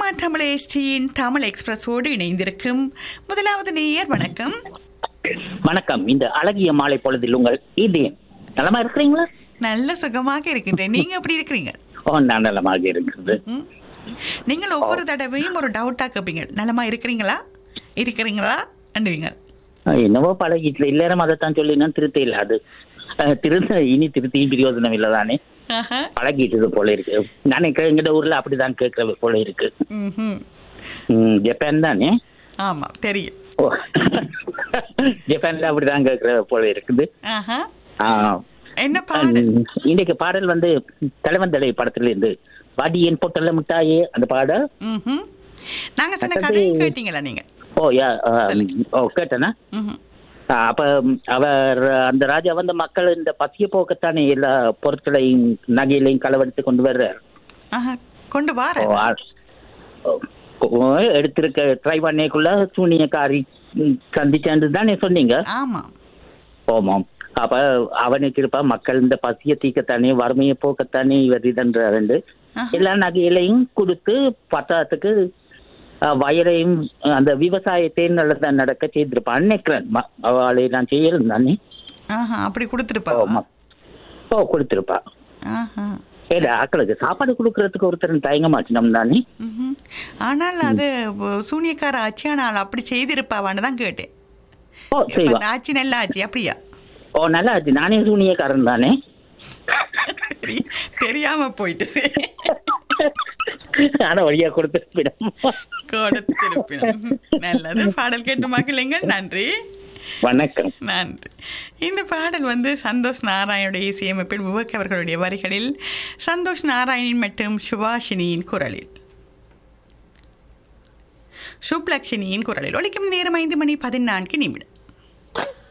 CMR Tamil எஸ்டியின் Tamil எக்ஸ்பிரஸோடு இணைந்திருக்கும் முதலாவது நேயர் வணக்கம் வணக்கம் இந்த அழகிய மாலை பொழுதில் உங்கள் இதயம் நலமா இருக்கிறீங்களா நல்ல சுகமாக இருக்கின்றேன் நீங்க எப்படி இருக்கிறீங்க ஓ நான் நலமாக இருக்கிறது ம்? நீங்கள் ஒவ்வொரு தடவையும் ஒரு டவுட்டா கேட்பீங்க நலமா இருக்கிறீங்களா இருக்கிறீங்களா அண்டுவீங்க அஹ் என்னவோ பழகிட்டு இல்லைரம் அதைத்தான் சொல்லி நான் திருத்த இல்லை அது அஹ் திருத்த இனி திருத்தியும் பிரயோஜனம் இல்லதானே ஆஹா. பழகிட்டது போல இருக்கு நான் எங்கிட்ட ஊர்ல அப்படிதான் கேட்கறது போல இருக்கு ம்ஹும். ம், ஜப்பான் தானே ஆமா தெரியும் ஓ ஜப்பான்ல அப்படிதான் கேட்கறது போல இருக்குது ஆஹா. ஆ, என்ன பாடல் ம், இன்னைக்கு பாடல் வந்து தலைவன் தலை படத்துல இருந்து வாடி என் பொட்டல்ல மிட்டாயே அந்த பாடல் ம்ஹும். நாங்க சொன்ன மற்றது- கதையை கேட்டீங்களா நீங்க ஓ யா ஆ, ஓ கேட்டேனா ம்ஹும். ஆ, அப்ப ம், அவர் அந்த ராஜா வந்து மக்கள் இந்த பசிய போக்கத்தானே எல்லா பொருட்களையும் நகையிலையும் களவெடுத்து கொண்டு வர்றார் ஆஹா. கொண்டு வார ஓ, ஆ, ஓ, எடுத்திருக்க ட்ரை பண்ணேக்குள்ள சூனியக்காரி ம், சந்திச்சாண்டு தானே சொன்னீங்க ஆமா ஓமாம் அப்ப அவனுக்கு இருப்பா மக்கள் இந்த பசிய தீக்கத்தானே வறுமையை போக்கத்தானே இவர் இதன்றாரு ஆஹா. எல்லா நகைகளையும் கொடுத்து பத்தாத்துக்கு அஹ், வயலையும் அஹ், அந்த விவசாயத்தையும் நல்லதா நடக்க செய்திருப்பான் நினைக்கிறேன் ம- அவளை நான் செய்யறேன் தானே ஆஹா அப்படி கொடுத்துருப்பா ஓமா ஓ கொடுத்திருப்பா ஆஹா ஏடா ஆக்களுக்கு சாப்பாடு கொடுக்கறதுக்கு ஒருத்தர் தயங்க மாட்டினோம் தானே ம்ஹும். ஆனால் அது ஒ- சூனியக்கார ஆட்சி ஆனால் அப்படி செய்திருப்பாவான்னு தான் கேட்டேன் ஓ இப்ப செய்வா அந்த ஆட்சி நல்ல ஆட்சி அப்படியா ஓ நல்லா ஆச்சு நானே சூனியக்காரன் தானே தெரி- தெரியாம போயிட்டு ஆனா வழியா கொடுத்துருப்பிடும் கொடுத்திருப்பினோம் நல்லது பாடல் கேட்டு மகிழுங்கள் நன்றி வணக்கம் நன்றி இந்த பாடல் வந்து சந்தோஷ் நாராயணுடைய இசையமைப்பில் விவேக் அவர்களுடைய வரிகளில் சந்தோஷ் நாராயணன் மற்றும் சுபாஷினியின் குரலில் சுப்லக்ஷினியின் குரலில் ஒலிக்கும் நேரம் ஐந்து மணி பதினான்கு நிமிடம்